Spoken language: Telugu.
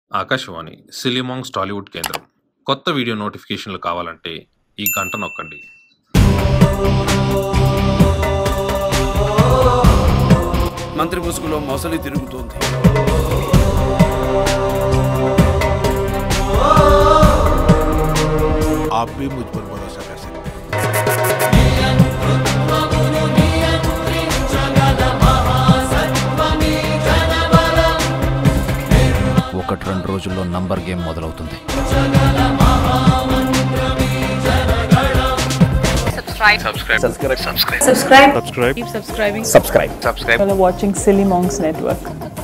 ఆకాశవాణి సిలిమాంగ్స్ టాలీవుడ్ కేంద్రం కొత్త వీడియో నోటిఫికేషన్లు కావాలంటే ఈ గంట నొక్కండి మంత్రి ముసుగులో మొసలి తిరుగుతోంది आप भी मुझ पर भरोसा कर सकते हैं ఒకటి రెండు రోజుల్లో నంబర్ గేమ్ మొదలవుతుంది subscribe keep subscribing subscribe You're watching silly monks network